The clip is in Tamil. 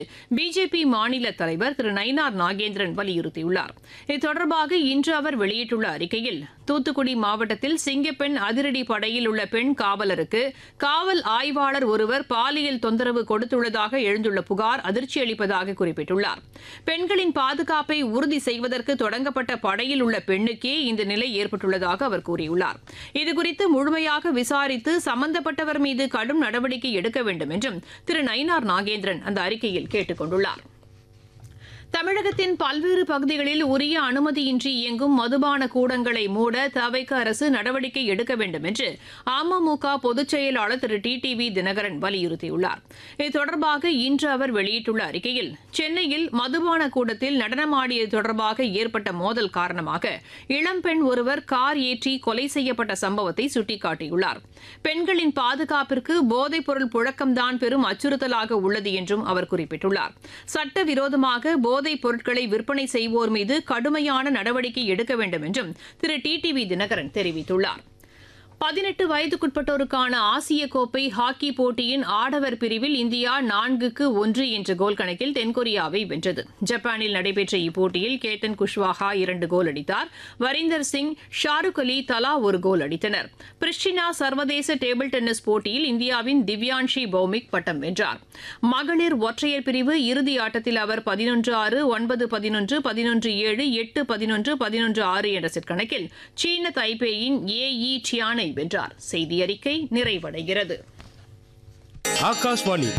பிஜேபி மாநில தலைவர் திரு நயினார் நாகேந்திரன் வலியுறுத்தியுள்ளார் இது தொடர்பாக இன்று அவர் வெளியிட்டுள்ள அறிக்கையில் தூத்துக்குடி மாவட்டத்தில் சிங்கப்பெண் அதிரடி படையில் உள்ள பெண் காவலருக்கு காவல் ஆய்வாளர் ஒருவர் பாலியல் தொந்தரவு கொடுத்துள்ளதாக எழுந்துள்ள புகார் அதிர்ச்சியளிப்பதாக குறிப்பிட்டுள்ளார் பெண்களின் பாதுகாப்பை உறுதி செய்வதற்கு தொடங்கப்பட்ட படையில் உள்ள பெண்ணுக்கே இந்த நிலை ஏற்பட்டுள்ளதாக அவர் கூறியுள்ளார் இதுகுறித்து முழுமையாக விசாரித்து சம்பந்தப்பட்டவர் மீது கடும் நடவடிக்கை எடுக்க வேண்டும் என்றும் திரு நயினார் நாகேந்திரன் அந்த அறிக்கையில் கேட்டுக் கொண்டுள்ளார் தமிழகத்தின் பல்வேறு பகுதிகளில் உரிய அனுமதியின்றி இயங்கும் மதுபான கூடங்களை மூட தவைக்க அரசு நடவடிக்கை எடுக்க வேண்டும் என்று அமமுக பொதுச் செயலாளர் திரு டி டி வி தினகரன் வலியுறுத்தியுள்ளார் இது தொடர்பாக இன்று அவர் வெளியிட்டுள்ள அறிக்கையில் சென்னையில் மதுபான கூடத்தில் நடனமாடியது தொடர்பாக ஏற்பட்ட மோதல் காரணமாக இளம்பெண் ஒருவர் கார் ஏற்றி கொலை செய்யப்பட்ட சம்பவத்தை சுட்டிக்காட்டியுள்ளார் பெண்களின் பாதுகாப்பிற்கு போதைப்பொருள் புழக்கம்தான் பெரும் அச்சுறுத்தலாக உள்ளது என்றும் அவர் குறிப்பிட்டுள்ளார் சட்டவிரோதமாக போதைப் பொருட்களை விற்பனை செய்வோர் மீது கடுமையான நடவடிக்கை எடுக்க வேண்டும் என்றும் திரு டி டி வி தினகரன் தெரிவித்துள்ளார் பதினெட்டு வயதுக்குட்பட்டோருக்கான ஆசிய கோப்பை ஹாக்கி போட்டியின் ஆடவர் பிரிவில் இந்தியா நான்குக்கு ஒன்று என்ற கோல் கணக்கில் தென்கொரியாவை வென்றது ஜப்பானில் நடைபெற்ற இப்போட்டியில் கேத்தன் குஷ்வாஹா இரண்டு கோல் அடித்தார் வரீந்தர் சிங் ஷாருக் அலி தலா ஒரு கோல் அடித்தனர் பிரிஸ்டினா சர்வதேச டேபிள் டென்னிஸ் போட்டியில் இந்தியாவின் திவ்யான்ஷி பௌமிக் பட்டம் வென்றார் மகளிர் ஒற்றையர் பிரிவு இறுதி ஆட்டத்தில் அவர் பதினொன்று ஆறு ஒன்பது பதினொன்று பதினொன்று ஏழு எட்டு பதினொன்று பதினொன்று ஆறு என்ற செட் கணக்கில் சீன தைபேயின் ஏ இ சியானை வென்றார் செய்தி அறிக்கை நிறைவடைகிறது ஆகாஷ்வாணி